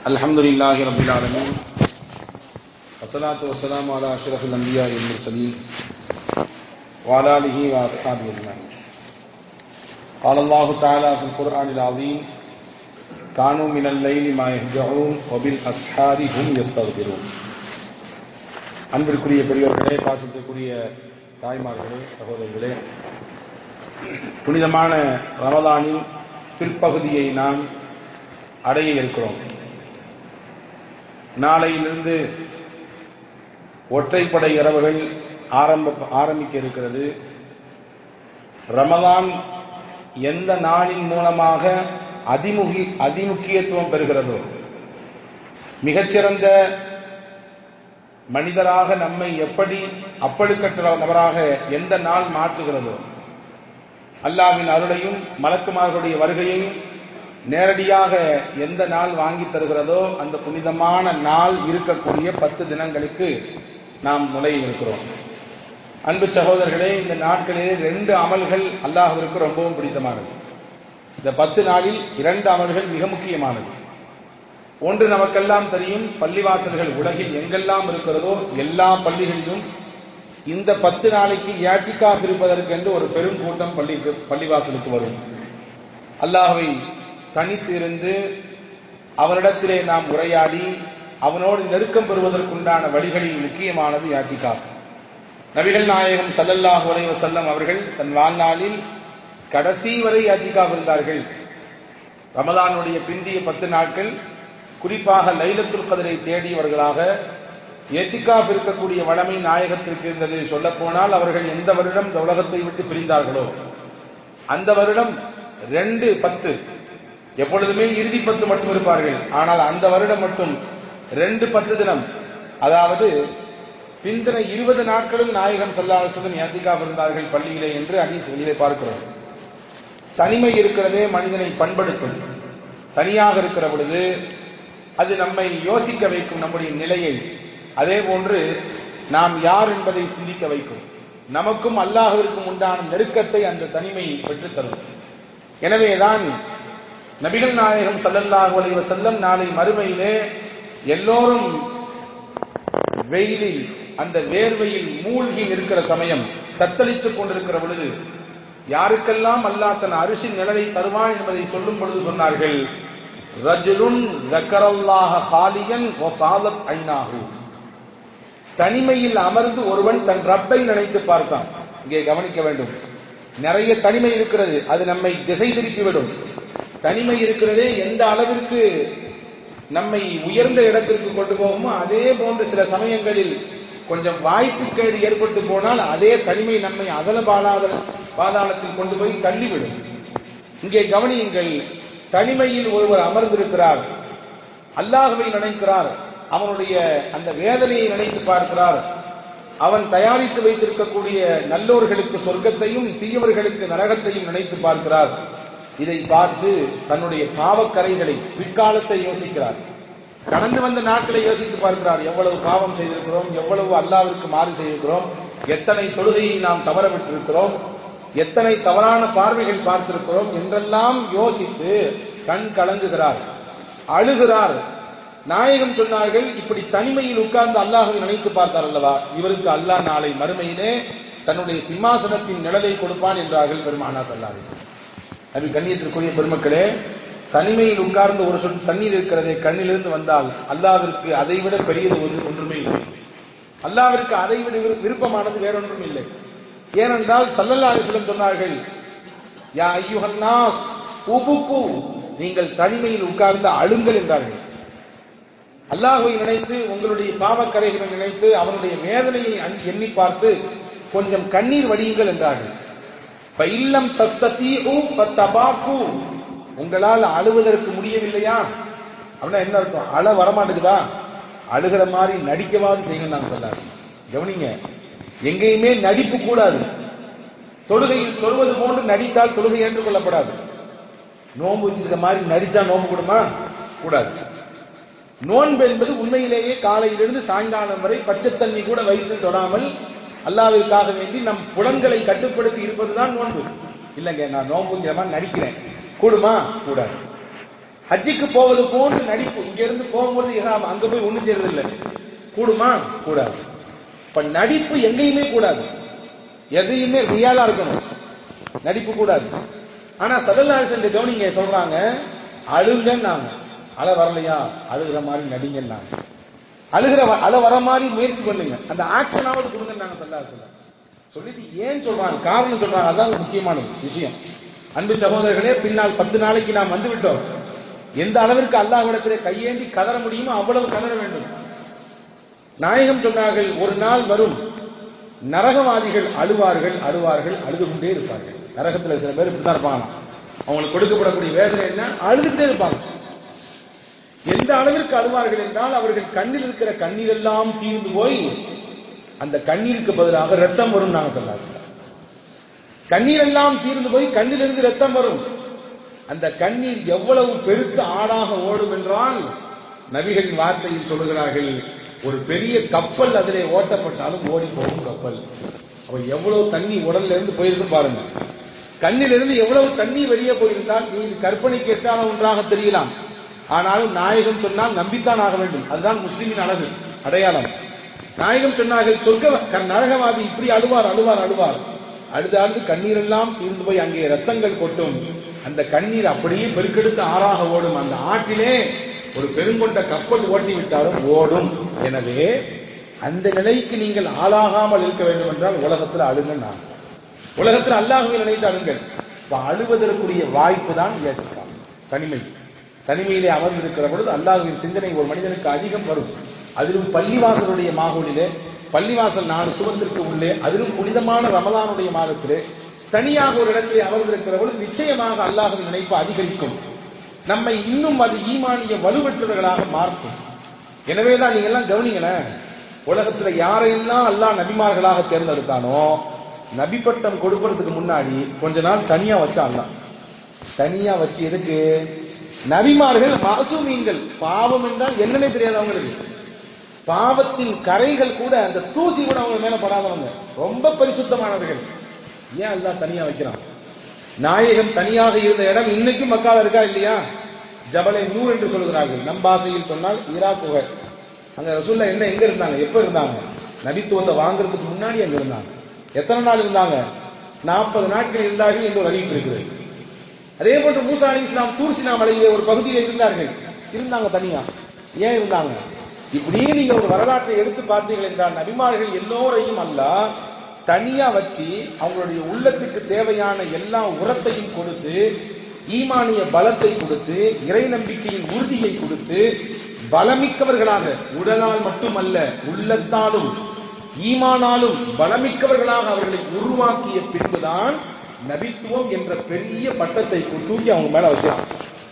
الحمد لله رب العالمين والصلاة والسلام على أشرف الأنبياء والمرسلين وعلى آله وأصحابه أجمعين قال الله تعالى في القرآن العظيم كانوا من الليل ما يهجعون وبالأسحار هم يستغفرون அன்பிற்குரிய பெரியோர்களே பாசத்திற்குரிய தாய்மார்களே சகோதரர்களே புனிதமான ரமதானின் பிற்பகுதியை நாம் அடைய இருக்கிறோம் நாளையிலிருந்து ஒற்றைப்படை இரவுகள் ஆரம்ப ஆரம்பிக்க இருக்கிறது ரமதான் எந்த நாளின் மூலமாக அதிமுகி அதிமுக்கியத்துவம் பெறுகிறதோ மிகச்சிறந்த மனிதராக நம்மை எப்படி அப்பழுக்கற்ற நபராக எந்த நாள் மாற்றுகிறதோ அல்லாவின் அருளையும் மலக்குமார்களுடைய வருகையையும் நேரடியாக எந்த நாள் வாங்கி தருகிறதோ அந்த புனிதமான நாள் இருக்கக்கூடிய பத்து தினங்களுக்கு நாம் நுழைய இருக்கிறோம் அன்பு சகோதரர்களே இந்த நாட்களிலே ரெண்டு அமல்கள் அல்லாஹிற்கு ரொம்பவும் பிடித்தமானது இந்த பத்து நாளில் இரண்டு அமல்கள் மிக முக்கியமானது ஒன்று நமக்கெல்லாம் தெரியும் பள்ளிவாசல்கள் உலகில் எங்கெல்லாம் இருக்கிறதோ எல்லா பள்ளிகளிலும் இந்த பத்து நாளைக்கு ஏற்றிக்காக இருப்பதற்கு என்று ஒரு பெரும் கூட்டம் பள்ளிக்கு பள்ளிவாசலுக்கு வரும் அல்லாஹவை தனித்து இருந்து அவனிடத்திலே நாம் உரையாடி அவனோடு நெருக்கம் பெறுவதற்குண்டான வழிகளில் முக்கியமானது யாத்திகா நபிகள் நாயகம் சல்லல்லாஹு அலைஹி வஸல்லம் அவர்கள் தன் வாழ்நாளில் கடைசி வரை யாத்திகா இருந்தார்கள் ரமதானுடைய பிந்திய பத்து நாட்கள் குறிப்பாக லைலத்துல் கதிரை தேடியவர்களாக எத்திகாப் இருக்கக்கூடிய வளமை நாயகத்திற்கு இருந்தது சொல்ல போனால் அவர்கள் எந்த வருடம் இந்த உலகத்தை விட்டு பிரிந்தார்களோ அந்த வருடம் ரெண்டு பத்து எப்பொழுதுமே இறுதி பத்து மட்டும் இருப்பார்கள் ஆனால் அந்த வருடம் மட்டும் ரெண்டு பத்து தினம் அதாவது பிந்தின இருபது நாட்களும் நாயகம் சல்லாசலம் எத்திகாப் இருந்தார்கள் பள்ளியிலே என்று அனீஸ் வெளியிலே பார்க்கிறோம் தனிமை இருக்கிறதே மனிதனை பண்படுத்தும் தனியாக இருக்கிற பொழுது அது நம்மை யோசிக்க வைக்கும் நம்முடைய நிலையை அதே போன்று நாம் யார் என்பதை சிந்திக்க வைக்கும் நமக்கும் அல்லாஹிற்கும் உண்டான நெருக்கத்தை அந்த தனிமை பெற்றுத்தரும் எனவேதான் நபிகள் நாயகம் சல்லல்லாஹு அலைஹி வஸல்லம் நாளை மறுமையிலே எல்லோரும் வெயிலில் அந்த வேர்வையில் மூழ்கி நிற்கிற சமயம் தத்தளித்துக் கொண்டிருக்கிற பொழுது யாருக்கெல்லாம் அல்லாஹ் தன் அரிசி நிழலை தருவான் என்பதை சொல்லும் பொழுது சொன்னார்கள் ரஜுலுன் தக்கரல்லாஹ ஹாலியன் ஒஃபாலத் ஐநாஹு தனிமையில் அமர்ந்து ஒருவன் தன் ரப்பை நினைத்து பார்த்தான் இங்கே கவனிக்க வேண்டும் நிறைய தனிமை இருக்கிறது அது நம்மை திசை திருப்பிவிடும் தனிமை இருக்கிறதே எந்த அளவிற்கு நம்மை உயர்ந்த இடத்திற்கு கொண்டு போகுமோ அதே போன்று சில சமயங்களில் கொஞ்சம் வாய்ப்புக்கேடு ஏற்பட்டு போனால் அதே தனிமை நம்மை அதல பாலாத பாதாளத்தில் கொண்டு போய் தள்ளிவிடும் இங்கே கவனியுங்கள் தனிமையில் ஒருவர் அமர்ந்திருக்கிறார் அல்லாஹுவை நினைக்கிறார் அவனுடைய அந்த வேதனையை நினைத்து பார்க்கிறார் அவன் தயாரித்து வைத்திருக்கக்கூடிய நல்லோர்களுக்கு சொர்க்கத்தையும் தீயவர்களுக்கு நரகத்தையும் நினைத்து பார்க்கிறார் இதை பார்த்து தன்னுடைய பாவக்கரைகளை பிற்காலத்தை யோசிக்கிறார் கடந்து வந்த நாட்களை யோசித்து பார்க்கிறார் எவ்வளவு பாவம் செய்திருக்கிறோம் எவ்வளவு அல்லாவிற்கு மாறு செய்திருக்கிறோம் எத்தனை தொழுகையை நாம் தவற விட்டிருக்கிறோம் எத்தனை தவறான பார்வைகள் பார்த்திருக்கிறோம் என்றெல்லாம் யோசித்து கண் கலங்குகிறார் அழுகிறார் நாயகம் சொன்னார்கள் இப்படி தனிமையில் உட்கார்ந்து அல்லாஹை நினைத்து பார்த்தார் அல்லவா இவருக்கு அல்லாஹ் நாளை மறுமையிலே தன்னுடைய சிம்மாசனத்தின் நிழலை கொடுப்பான் என்றார்கள் பெருமானா சல்லாரிசன் நபி கண்ணியத்திற்குரிய பெருமக்களே தனிமையில் உட்கார்ந்து ஒரு சொல் தண்ணீர் இருக்கிறதே கண்ணிலிருந்து வந்தால் அல்லாவிற்கு அதைவிட பெரியது ஒன்றுமே இல்லை அல்லாவிற்கு அதைவிட விருப்பமானது வேறொன்றும் இல்லை ஏனென்றால் சல்லல்லா அலிஸ்லம் சொன்னார்கள் யா ஐயுஹன்னாஸ் உபுக்கு நீங்கள் தனிமையில் உட்கார்ந்து அழுங்கள் என்றார்கள் அல்லாஹுவை நினைத்து உங்களுடைய பாவக்கரைகளை நினைத்து அவனுடைய வேதனையை எண்ணி பார்த்து கொஞ்சம் கண்ணீர் வடியுங்கள் என்றார்கள் இல்லம் தஸ்தீபாக்கு உங்களால் அழுவதற்கு முடியவில்லையா அப்படின்னா என்ன அர்த்தம் அழ வரமாட்டுக்குதா அழுகிற மாதிரி நடிக்கவாது செய்யுங்க நாங்க சொல்லாது கவனிங்க எங்கேயுமே நடிப்பு கூடாது தொழுகையில் தொழுவது போன்று நடித்தால் தொழுகை ஏற்றுக்கொள்ளப்படாது நோன்பு வச்சிருக்க மாதிரி நடிச்சா நோன்பு கூடுமா கூடாது நோன்பு என்பது உண்மையிலேயே காலையிலிருந்து சாயங்காலம் வரை பச்சை தண்ணி கூட வைத்து தொடாமல் அல்லாவிற்காக வேண்டி நம் புலன்களை கட்டுப்படுத்தி இருப்பதுதான் நோன்பு இல்லைங்க நான் நோன்புங்கிற மாதிரி நடிக்கிறேன் கூடுமா கூடாது ஹஜ்ஜுக்கு போவது போன்று நடிப்பு இங்க இருந்து போகும்போது இஹ்ராம் அங்க போய் ஒண்ணு சேருது இல்ல கூடுமா கூடாது இப்ப நடிப்பு எங்கேயுமே கூடாது எதையுமே ரியாலா இருக்கணும் நடிப்பு கூடாது ஆனா சதல்லாசன் கவனிங்க சொல்றாங்க அழுங்கன்னாங்க அழ வரலையா அழுகிற மாதிரி நடிங்கன்னாங்க அழுகிற வ- அழ வர மாதிரி முயற்சி பண்ணுங்க அந்த ஆக்ஷனாவது கொடுங்கன்னாங்க சல்லாசன் சொல்லிட்டு ஏன் சொல்றாங்க காரணம் சொல்றாங்க அதான் முக்கியமான விஷயம் அன்பு சகோதரர்களே பின்னால் பத்து நாளைக்கு நாம் வந்து விட்டோம் எந்த அளவிற்கு அல்லாஹ்விடத்திலே கையேந்தி கதற முடியுமோ அவ்வளவு கதற வேண்டும் நாயகம் சொன்னார்கள் ஒரு நாள் வரும் நரகவாதிகள் அழுவார்கள் அழுவார்கள் அழுது கொண்டே இருப்பார்கள் நரகத்துல சில பேர் இப்படிதான் இருப்பாங்க அவங்களுக்கு கொடுக்கப்படக்கூடிய வேதனை என்ன அழுதுகிட்டே இருப்பாங்க எந்த அளவிற்கு அழுவார்கள் என்றால் அவர்கள் கண்ணில் இருக்கிற கண்ணீர் எல்லாம் தீர்ந்து போய் அந்த கண்ணீருக்கு பதிலாக ரத்தம் வரும் நாங்க சொல்ல கண்ணீர் எல்லாம் தீர்ந்து போய் கண்ணிலிருந்து ரத்தம் வரும் அந்த கண்ணீர் எவ்வளவு பெருத்த ஆடாக ஓடும் என்றால் நபிகளின் வார்த்தையில் சொல்லுகிறார்கள் ஒரு பெரிய கப்பல் அதிலே ஓட்டப்பட்டாலும் ஓடி போகும் கப்பல் அப்ப எவ்வளவு தண்ணி உடல்ல இருந்து போயிருக்கு பாருங்க கண்ணிலிருந்து எவ்வளவு தண்ணி வெளியே போயிருந்தால் நீ இது கற்பனைக்கு எட்டாத ஒன்றாக தெரியலாம் ஆனாலும் நாயகம் சொன்னால் நம்பித்தான் ஆக வேண்டும் அதுதான் முஸ்லிமின் அழகு அடையாளம் நாயகம் சொன்னார்கள் சொர்க்க நரகவாதி இப்படி அழுவார் அழுவார் அழுவார் அழுது அழுது கண்ணீர் எல்லாம் தீர்ந்து போய் அங்கே ரத்தங்கள் கொட்டும் அந்த கண்ணீர் அப்படியே பெருக்கெடுத்து ஆறாக ஓடும் அந்த ஆற்றிலே ஒரு பெருங்கொண்ட கப்பல் ஓட்டி விட்டாலும் ஓடும் எனவே அந்த நிலைக்கு நீங்கள் ஆளாகாமல் இருக்க வேண்டும் என்றால் உலகத்தில் அழுங்க நான் உலகத்தில் அல்லாஹுவை நினைத்து அழுங்கள் இப்ப அழுவதற்குரிய வாய்ப்பு தான் ஏற்றுக்கலாம் தனிமை தனிமையிலே அமர்ந்திருக்கிற பொழுது அல்லாஹுவின் சிந்தனை ஒரு மனிதனுக்கு அதிகம் வரும் அதிலும் பள்ளிவாசலுடைய மாகோலிலே பள்ளிவாசல் நாலு சுவத்திற்கு உள்ளே அதிலும் புனிதமான ரமலானுடைய மாதத்திலே தனியாக ஒரு இடத்திலே அமர்ந்திருக்கிற பொழுது நிச்சயமாக அல்லாஹுவின் நினைப்பு அதிகரிக்கும் நம்மை இன்னும் அது ஈமானிய வலுவற்றவர்களாக மாற்றும் எனவேதான் நீங்க எல்லாம் கவனிங்களேன் உலகத்துல யாரையெல்லாம் அல்லாஹ் நபிமார்களாக தேர்ந்தெடுத்தானோ நபி பட்டம் கொடுப்பதற்கு முன்னாடி கொஞ்ச நாள் தனியா வச்சா அல்லாஹ் தனியா வச்சு எதுக்கு நபிமார்கள் மாசூமீன்கள் பாவம் என்றால் என்னன்னே தெரியாது அவங்களுக்கு பாவத்தின் கரைகள் கூட அந்த தூசி கூட அவங்க மேல படாதவங்க ரொம்ப பரிசுத்தமானவர்கள் ஏன் அல்லாஹ் தனியா வைக்கிறான் நாயகம் தனியாக இருந்த இடம் இன்னைக்கும் மக்கால இருக்கா இல்லையா ஜபலை நூர் என்று சொல்கிறார்கள் நம் பாஷையில் சொன்னால் ஈரா குகை அங்க ரசூல்லா என்ன எங்க இருந்தாங்க எப்ப இருந்தாங்க நபித்துவத்தை வாங்குறதுக்கு முன்னாடி அங்க இருந்தாங்க எத்தனை நாள் இருந்தாங்க நாற்பது நாட்கள் இருந்தார்கள் என்று ஒரு அறிவிப்பு இருக்கிறது அதே போன்று மூசா அலி இஸ்லாம் தூர்சினா மலையிலே ஒரு பகுதியில் இருந்தார்கள் இருந்தாங்க தனியா ஏன் இருந்தாங்க இப்படியே நீங்க ஒரு வரலாற்றை எடுத்து பார்த்தீர்கள் என்றால் நபிமார்கள் எல்லோரையும் அல்ல தனியா வச்சு அவங்களுடைய உள்ளத்துக்கு தேவையான எல்லா உரத்தையும் கொடுத்து ஈமானிய பலத்தை கொடுத்து இறை நம்பிக்கையின் உறுதியை கொடுத்து பலமிக்கவர்களாக உடலால் மட்டுமல்ல உள்ளத்தாலும் ஈமானாலும் பலமிக்கவர்களாக அவர்களை உருவாக்கிய பின்புதான் நபித்துவம் என்ற பெரிய பட்டத்தை தூக்கி அவங்க மேல வச்சான்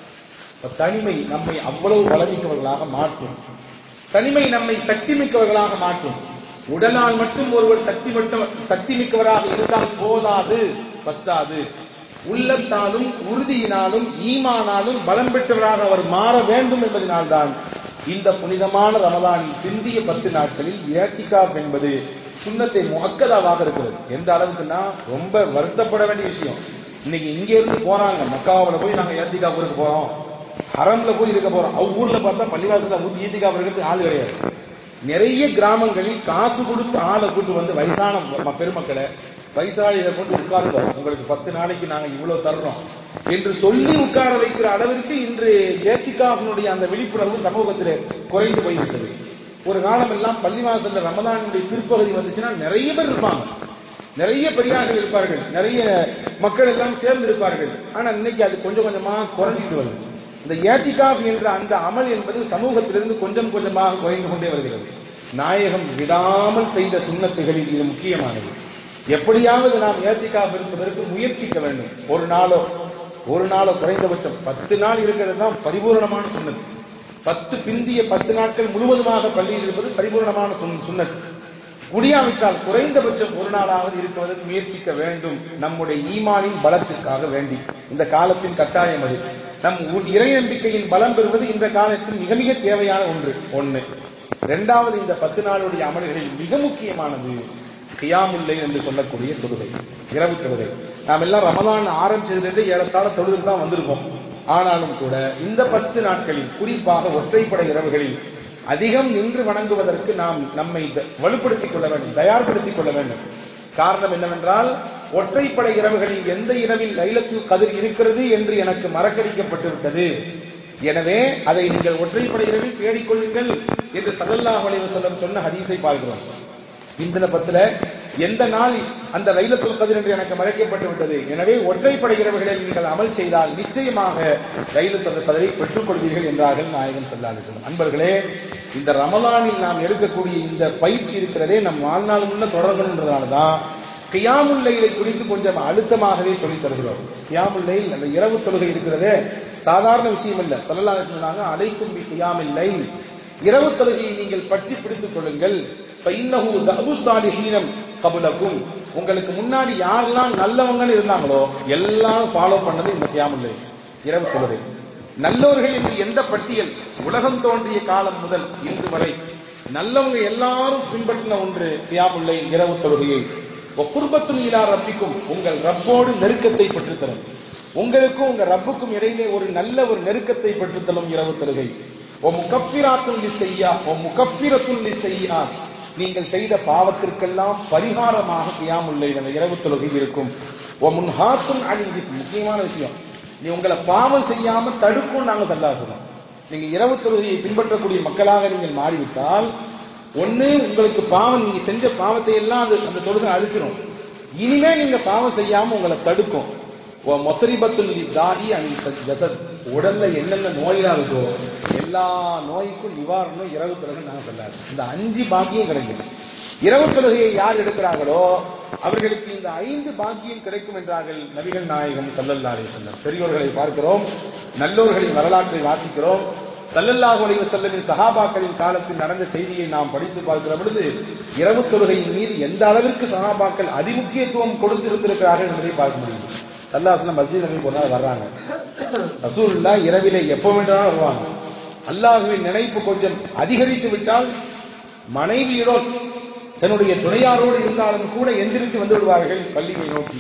இப்ப தனிமை நம்மை அவ்வளவு பலமிக்கவர்களாக மாற்றும் தனிமை நம்மை சக்தி மிக்கவர்களாக மாற்றும் உடலால் மட்டும் ஒருவர் சக்தி மட்டும் சக்தி மிக்கவராக இருந்தால் போதாது பத்தாது உள்ளத்தாலும் உறுதியினாலும் ஈமானாலும் பலம் பெற்றவராக அவர் மாற வேண்டும் என்பதனால்தான் இந்த புனிதமான ரமதானின் பிந்திய பத்து நாட்களில் ஏத்திகாப் என்பது சுண்ணத்தை முக்கதாவாக இருக்கிறது எந்த அளவுக்குன்னா ரொம்ப வருத்தப்பட வேண்டிய விஷயம் இன்னைக்கு இங்க இருந்து போறாங்க மக்காவுல போய் நாங்க ஏத்திகாப் இருக்க போறோம் ஹரம்ல போய் இருக்க போறோம் அவ் ஊர்ல பார்த்தா பள்ளிவாசல ஊத்தி ஏத்திகாப் இருக்கிறதுக்கு ஆள் கிடையாது நிறைய கிராமங்களில் காசு கொடுத்து ஆளை கூட்டு வந்து வயசான ம- பெருமக்களை வயசாளிகளை கொண்டு உட்காருங்க உங்களுக்கு பத்து நாளைக்கு நாங்க இவ்வளவு தர்றோம் என்று சொல்லி உட்கார வைக்கிற அளவிற்கு இன்று ஏத்திகாஃபினுடைய அந்த விழிப்புணர்வு சமூகத்திலே குறைந்து போய்விட்டது ஒரு காலம் எல்லாம் பள்ளிவாசல்ல ரமதானுடைய பிற்பகுதி வந்துச்சுன்னா நிறைய பேர் இருப்பாங்க நிறைய பெரியார்கள் இருப்பார்கள் நிறைய மக்கள் எல்லாம் சேர்ந்து இருப்பார்கள் ஆனா இன்னைக்கு அது கொஞ்சம் கொஞ்சமா குறைஞ்சிட்டு வருது இந்த ஏத்திகாப் என்ற அந்த அமல் என்பது சமூகத்திலிருந்து கொஞ்சம் கொஞ்சமாக குறைந்து கொண்டே வருகிறது நாயகம் விடாமல் செய்த சுண்ணத்துகளில் இது முக்கியமானது எப்படியாவது நாம் ஏத்திகாப் இருப்பதற்கு முயற்சிக்க வேண்டும் ஒரு நாளோ ஒரு நாளோ குறைந்தபட்சம் பத்து நாள் இருக்கிறது தான் பரிபூரணமான சுண்ணத்து பத்து பிந்திய பத்து நாட்கள் முழுவதுமாக பள்ளியில் இருப்பது பரிபூரணமான சுன்- சுன்னத் முடியாவிட்டால் குறைந்தபட்சம் ஒரு நாளாவது இருப்பதற்கு முயற்சிக்க வேண்டும் நம்முடைய ஈமானின் பலத்திற்காக வேண்டி இந்த காலத்தின் கட்டாயம் அது நம் உ- இறை நம்பிக்கையின் பலம் பெறுவது இந்த காலத்தில் மிக மிக தேவையான ஒன்று ஒண்ணு இரண்டாவது இந்த பத்து நாளுடைய அமல்களில் மிக முக்கியமானது கியாமுல்லை என்று சொல்லக்கூடிய தொழுகை இரவு தொழுகை நாம் எல்லாம் ரமதான் ஆரம்பிச்சதிலிருந்து ஏறத்தாழ தொழுது தான் வந்திருக்கோம் ஆனாலும் கூட இந்த பத்து நாட்களில் குறிப்பாக ஒற்றைப்படை இரவுகளில் அதிகம் நின்று வணங்குவதற்கு நாம் நம்மை த- வலுப்படுத்திக் கொள்ள வேண்டும் தயார்படுத்திக் கொள்ள வேண்டும் காரணம் என்னவென்றால் ஒற்றைப்படை இரவுகளில் எந்த இரவில் லைலத்துல் கதிர் இருக்கிறது என்று எனக்கு மறக்கடிக்கப்பட்டு விட்டது எனவே அதை நீங்கள் ஒற்றைப்படை இரவில் தேடிக்கொள்ளுங்கள் என்று ஸல்லல்லாஹு அலைஹி வஸல்லம் சொன்ன ஹதீஸை பார்க்கிறோம் இந்த பத்துல எந்த நாள் அந்த லைலத்துல் கதிர் என்று எனக்கு மறைக்கப்பட்டு விட்டது எனவே ஒற்றைப்படை இரவுகளில் நீங்கள் அமல் செய்தால் நிச்சயமாக லைலத்துல் கதிரை பெற்றுக் கொள்வீர்கள் என்றார்கள் நாயகன் ஸல்லல்லாஹு அலைஹி வஸல்லம் அன்பர்களே இந்த ரமலானில் நாம் எடுக்கக்கூடிய இந்த பயிற்சி இருக்கிறதே நம் வாழ்நாள் முன்ன தொடரணுன்றதுனால தான் கியாமுல் லைலை குறித்து கொஞ்சம் அழுத்தமாகவே சொல்லித் தருகிறோம் கியாமுல் லைல் அந்த இரவு தொழுகை இருக்கிறதே சாதாரண விஷயம் இல்ல ஸல்லல்லாஹு அலைஹி வஸல்லம் சொன்னாங்க அலைக்கும் பி கியாமில் லைல் இரவு தொழுகையை நீங்கள் பற்றி பிடித்துக் கொள்ளுங்கள் فإنه دأب الصالحين قبلكم உங்களுக்கு முன்னாடி யாரெல்லாம் நல்லவங்கன்னு இருந்தாங்களோ எல்லாரும் ஃபாலோ பண்ணது இந்த கியாமுல் லைல் இரவு தொழுகை நல்லவர்கள் என்று எந்த பட்டியல் உலகம் தோன்றிய காலம் முதல் இன்று வரை நல்லவங்க எல்லாரும் பின்பற்றின ஒன்று கியாமுல்லை இரவு தொழுகையை குர்பத்துன் இலா ரப்பிக்கும் உங்கள் ரப்போடு நெருக்கத்தை பெற்றுத்தரும் உங்களுக்கும் உங்க ரப்புக்கும் இடையிலே ஒரு நல்ல ஒரு நெருக்கத்தை பெற்றுத்தரும் இரவு தொழுகை ஓ முகப்பிராத்துன் செய்யா ஓ முகப்பிரத்துன் செய்யா நீங்கள் செய்த பாவத்திற்கெல்லாம் பரிகாரமாக கியாமுல்லை அந்த இரவு தொழுகை இருக்கும் ஓ முன்ஹாத்துன் அணிந்து முக்கியமான விஷயம் நீ உங்களை பாவம் செய்யாம தடுக்கும் நாங்க சல்லா சொல்றோம் நீங்க இரவு தொழுகையை பின்பற்றக்கூடிய மக்களாக நீங்கள் மாறிவிட்டால் ஒண்ணு உங்களுக்கு பாவம் நீங்க செஞ்ச பாவத்தை எல்லாம் அது அந்த தொழுகை அழிச்சிடும் இனிமே நீங்க பாவம் செய்யாம உங்களை தடுக்கும் மொத்தரிபத்துல் தாரி அணி ஜசத் உடல்ல என்னென்ன நோயெல்லாம் இருக்கோ எல்லா நோய்க்கும் நிவாரணம் இரவு தொழுகை நாங்க சொல்லாது இந்த அஞ்சு பாக்கியம் கிடைக்கும் இரவு தொழுகையை யார் எடுக்கிறார்களோ அவர்களுக்கு இந்த ஐந்து பாக்கியம் கிடைக்கும் என்றார்கள் நபிகள் நாயகம் ஸல்லல்லாஹு அலைஹி வஸல்லம் பெரியோர்களை பார்க்கிறோம் நல்லோர்களின் வரலாற்றை வாசிக்கிறோம் ஸல்லல்லாஹு அலைஹி வஸல்லமின் சஹாபாக்களின் காலத்தில் நடந்த செய்தியை நாம் படித்து பார்க்கிற பொழுது இரவு தொழுகையின் மீது எந்த அளவிற்கு சஹாபாக்கள் அதிமுக்கியத்துவம் கொடுத்து இருந்திருக்கிறார்கள் என்பதை பார்க்க முடியும் சல்லாசனம் மஸ்ஜித் நபி போனா வர்றாங்க ரசூலுல்லா இரவிலே எப்போ வேண்டாலும் வருவாங்க அல்லாஹுவின் நினைப்பு கொஞ்சம் அதிகரித்து விட்டால் மனைவியுடன் தன்னுடைய துணையாரோடு இருந்தாலும் கூட எந்திரித்து வந்து விடுவார்கள் பள்ளியை நோக்கி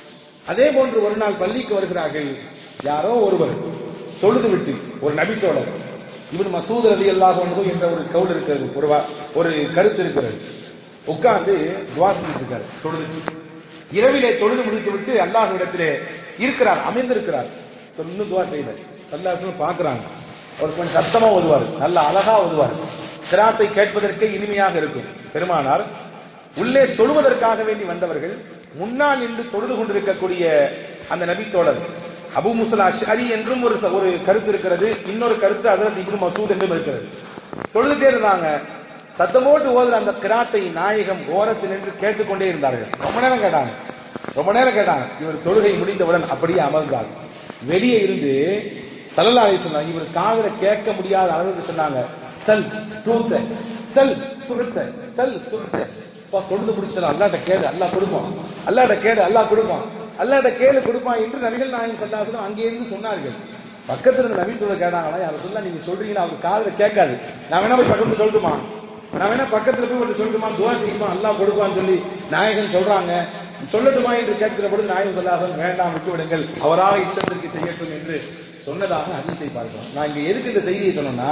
அதே போன்று ஒரு நாள் பள்ளிக்கு வருகிறார்கள் யாரோ ஒருவர் தொழுது விட்டு ஒரு நபித்தோழர் இவன் மசூத் ரலி அல்லாஹ் என்ற ஒரு கவுல் இருக்கிறது ஒரு வா- ஒரு கருத்து இருக்கிறது உட்கார்ந்து துவா செஞ்சுட்டு இருக்காரு தொழுது இரவிலே தொழுது முடித்து விட்டு அல்லாஹ்விடத்திலே இருக்கிறார் அமைந்திருக்கிறார் இன்னும் துவா செய்தார் சல்லாசனம் பார்க்கறாங்க அவர் கொஞ்சம் சத்தமா ஓதுவார் நல்ல அழகா ஓதுவார் கிராத்தை கேட்பதற்கே இனிமையாக இருக்கும் பெருமானார் உள்ளே தொழுவதற்காக வேண்டி வந்தவர்கள் முன்னால் நின்று தொழுது கொண்டிருக்கக்கூடிய அந்த நபித்தோழர் அபு முசல் அஷ்அரி என்றும் ஒரு ச- ஒரு கருத்து இருக்கிறது இன்னொரு கருத்து ஹஜ்ரத் இப்னு மசூத் என்றும் இருக்கிறது தொழுதுட்டே இருந்தாங்க சத்தமோட்டு ஓதுற அந்த கிராத்தை நாயகம் ஓரத்தில் நின்று கேட்டுக்கொண்டே இருந்தார்கள் ரொம்ப நேரம் கேட்டாங்க ரொம்ப நேரம் கேட்டாங்க இவர் தொழுகை முடிந்தவுடன் அப்படியே அமர்ந்தார் வெளியே இருந்து சல்லல்லா அலிஸ்லாம் இவர் காதுல கேட்க முடியாத அளவுக்கு சொன்னாங்க செல் தூத்த செல் துருத்த செல் துருத்த அப்பா தொழுது முடிச்சலாம் அல்லாட்ட கேளு அல்லாஹ் கொடுப்பான் அல்லாட்ட கேளு அல்லாஹ் கொடுப்பான் அல்லாட்ட கேளு கொடுப்பான் என்று நபிகள் நாயகம் சல்லாசனம் அங்கே இருந்து சொன்னார்கள் பக்கத்துல இருந்த நபி சொல்ல கேட்டாங்களா யார சொல்ல நீங்க சொல்றீங்களா அவர் காதுல கேட்காது நான் வேணா போய் பக்கத்துல சொல்லட்டுமா நான் வேணா பக்கத்துல போய் ஒரு சொல்லட்டுமா துவா செய்யுமா அல்லாஹ் கொடுப்பான்னு சொல்லி நாயகன் சொல்றாங்க சொல்லட்டுமா என்று கேட்கிற பொழுது நாயகம் சொல்லாசன் வேண்டாம் விட்டு விடுங்கள் அவராக இஷ்டத்திற்கு செய்யட்டும் என்று சொன்னதாக அதிசை பார்க்கிறோம் நான் இங்க எதுக்கு இந்த செய்தியை சொன்னேன்னா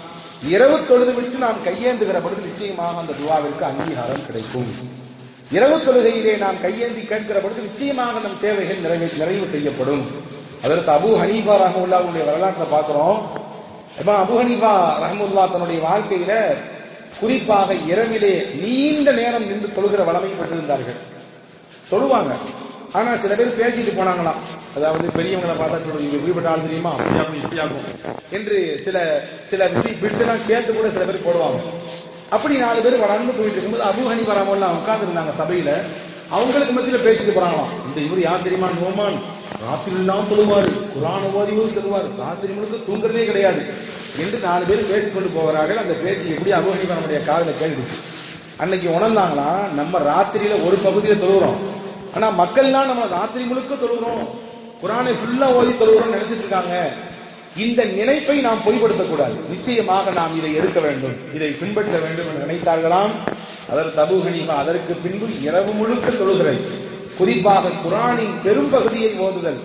இரவு தொழுது விட்டு நாம் கையேந்துகிற பொழுது நிச்சயமாக அந்த துவாவிற்கு அங்கீகாரம் கிடைக்கும் இரவு தொழுகையிலே நாம் கையேந்தி கேட்கிற பொழுது நிச்சயமாக நம் தேவைகள் நிறைவே நிறைவு செய்யப்படும் அதற்கு அபு ஹனீஃபா ரஹமுல்லாவுடைய வரலாற்றை பார்க்கிறோம் இப்ப அபு ஹனீஃபா ரஹமுல்லா தன்னுடைய வாழ்க்கையில குறிப்பாக இரவிலே நீண்ட நேரம் நின்று தொழுகிற வளமை பெற்றிருந்தார்கள் தொழுவாங்க ஆனா சில பேர் பேசிட்டு போனாங்களாம் அதாவது பெரியவங்களை பார்த்தா சொல்லுவாங்க இங்க இப்படிப்பட்ட ஆள் தெரியுமா அப்படியாகும் இப்படியாகும் என்று சில சில விஷயம் பிட்டெல்லாம் சேர்த்து கூட சில பேர் போடுவாங்க அப்படி நாலு பேர் வளர்ந்து போயிட்டு இருக்கும்போது அபு ஹனி வராமல்லாம் உட்கார்ந்து இருந்தாங்க சபையில அவங்களுக்கு மத்தியில பேசிட்டு போறாங்களாம் இந்த இவர் யார் தெரியுமா நோமான் ராத்திரி எல்லாம் தொழுவாரு குரான ஓதிவும் தொழுவார் ராத்திரி முழுக்க தூங்குறதே கிடையாது என்று நாலு பேர் பேசிக்கொண்டு போகிறார்கள் அந்த பேச்சு எப்படி அபு ஹனி நம்முடைய காதுல கேட்டுச்சு அன்னைக்கு உணர்ந்தாங்களா நம்ம ராத்திரியில ஒரு பகுதியில தொழுகிறோம் ஆனா மக்கள்லாம் நம்ம ராத்திரி முழுக்க தொழுகிறோம் குரானை ஃபுல்லா ஓதி தொழுகிறோம் நினைச்சிட்டு இருக்காங்க இந்த நினைப்பை நாம் பொய்ப்படுத்தக்கூடாது நிச்சயமாக நாம் இதை எடுக்க வேண்டும் இதை பின்பற்ற வேண்டும் என்று நினைத்தார்களாம் அதற்கு அபூ ஹனீஃபா அதற்கு பின்பு இரவு முழுக்க தொழுகிறேன் குறிப்பாக குரானின் பெரும் பகுதியை ஓதுதல்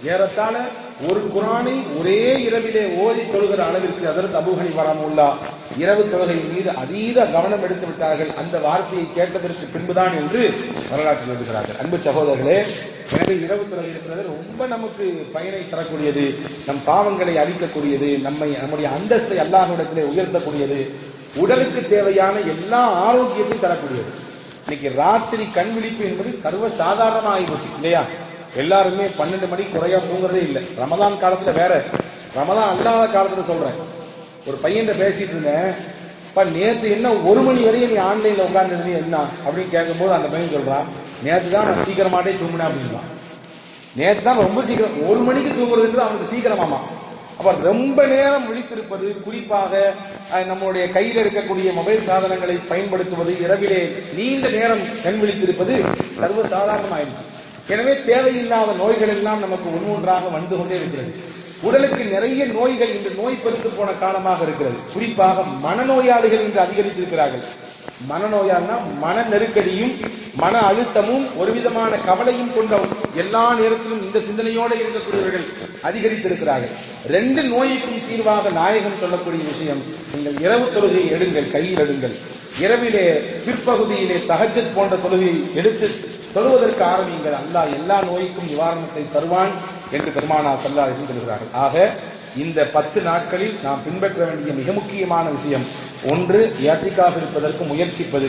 ஏறத்தாழ ஒரு குரானை ஒரே இரவிலே ஓதி தொழுகிற அளவிற்கு அதற்கு அபுகணி வராமுல்லா இரவு தொழுகையின் மீது அதீத கவனம் எடுத்து விட்டார்கள் அந்த வார்த்தையை கேட்டதற்கு பின்புதான் என்று வரலாற்றில் எழுதுகிறார்கள் அன்பு சகோதரர்களே எனவே இரவு தொழுகை இருக்கிறது ரொம்ப நமக்கு பயனை தரக்கூடியது நம் பாவங்களை அழிக்கக்கூடியது நம்மை நம்முடைய அந்தஸ்தை அல்லாஹ்விடத்திலே உயர்த்தக்கூடியது உடலுக்கு தேவையான எல்லா ஆரோக்கியத்தையும் தரக்கூடியது இன்னைக்கு ராத்திரி கண் விழிப்பு என்பது சர்வ சாதாரணமா ஆகிப்போச்சு இல்லையா எல்லாருமே பன்னெண்டு மணி குறையா தூங்குறதே இல்லை ரமதான் காலத்துல வேற ரமதான் அல்லாத காலத்துல சொல்றேன் ஒரு பையன் பேசிட்டு இருந்தேன் இப்ப நேத்து என்ன ஒரு மணி வரையும் நீ ஆன்லைன்ல உட்கார்ந்து என்ன அப்படின்னு கேட்கும்போது அந்த பையன் சொல்றான் நேத்து தான் நான் சீக்கிரமாட்டே தூங்கினேன் அப்படின்றான் நேத்து தான் ரொம்ப சீக்கிரம் ஒரு மணிக்கு தூங்குறதுன்றது அவனுக்கு சீக்கிரமாமா அப்ப ரொம்ப நேரம் விழித்திருப்பது குறிப்பாக அஹ், நம்முடைய கையில் இருக்கக்கூடிய மொபைல் சாதனங்களை பயன்படுத்துவது இரவிலே நீண்ட நேரம் கண் விழித்திருப்பது சர்வ சாதாரணமாயிடுச்சு எனவே தேவையில்லாத நோய்கள் எல்லாம் நமக்கு ஒன்றொன்றாக வந்து கொண்டே இருக்கிறது உடலுக்கு நிறைய நோய்கள் இன்று நோய் பெருத்து போன காலமாக இருக்கிறது குறிப்பாக மனநோயாளிகள் இன்று அதிகரித்திருக்கிறார்கள் மனநோயால்னா மன நெருக்கடியும் மன அழுத்தமும் ஒரு விதமான கவலையும் கொண்ட எல்லா நேரத்திலும் இந்த சிந்தனையோடு இருக்கக்கூடியவர்கள் அதிகரித்திருக்கிறார்கள் ரெண்டு நோய்க்கும் தீர்வாக நாயகம் சொல்லக்கூடிய விஷயம் நீங்கள் இரவு தொழுகையை எடுங்கள் கையில் எடுங்கள் இரவிலே பிற்பகுதியிலே தஹஜ்ஜத் போன்ற தொழுகையை எடுத்து தொழுவதற்கு ஆரம்பியுங்கள் அல்லாஹ் எல்லா நோய்க்கும் நிவாரணத்தை தருவான் என்று பெருமானா சல்லா சொல்கிறார்கள் ஆக இந்த பத்து நாட்களில் நாம் பின்பற்ற வேண்டிய மிக முக்கியமான விஷயம் ஒன்று ஏத்திக்காக இருப்பதற்கு முயற்சிப்பது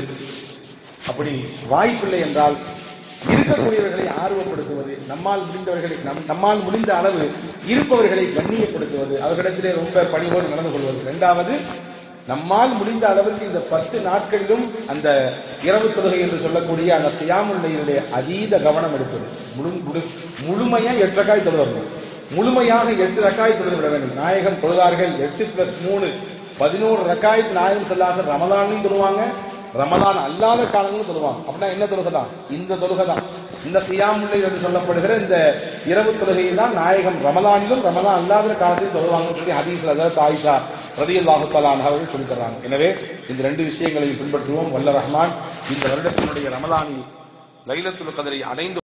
அப்படி வாய்ப்பில்லை என்றால் இருக்கக்கூடியவர்களை ஆர்வப்படுத்துவது நம்மால் முடிந்தவர்களை நம்- நம்மால் முடிந்த அளவு இருப்பவர்களை கண்ணியப்படுத்துவது அவர்களிடத்திலே ரொம்ப பணிவோடு நடந்து கொள்வது இரண்டாவது நம்மால் முடிந்த அளவிற்கு இந்த பத்து நாட்களிலும் அந்த இரவு தொழுகை என்று சொல்லக்கூடிய அந்த கியாமுல்லையிலே அதீத கவனம் எடுப்பது முழு முழு- முழுமையா எட்டு ரக்காய் தொழுதணும் முழுமையாக எட்டு ரக்காய் தொழுது விட வேண்டும் நாயகம் தொழுதார்கள் எட்டு பிளஸ் மூணு பதினோரு ரக்காயத்து நாயகம் செல்லாசர் ரமலானையும் தொழுவாங்க ரமலான் அல்லாத காலங்களும் தொழுவாங்க அப்படின்னா என்ன தொழுகை தான் இந்த தொழுகை தான் இந்த கியாமுல்லை என்று சொல்லப்படுகிற இந்த இரவு தொழுகையை தான் நாயகம் ரமலானிலும் ரமலான் அல்லாத காலத்திலும் தொழுவாங்கன்னு சொல்லி ஹதீஸ்ல அதாவது ஆயிஷா ரதியல்லாஹு தஆலா அன்ஹா அவர்கள் சொல்லித் தர்றாங்க எனவே இந்த ரெண்டு விஷயங்களையும் பின்பற்றுவோம் வல்ல ரஹ்மான் இந்த வருடத்தினுடைய ரமலானில் லைலத்துல் கதரை அடைந்து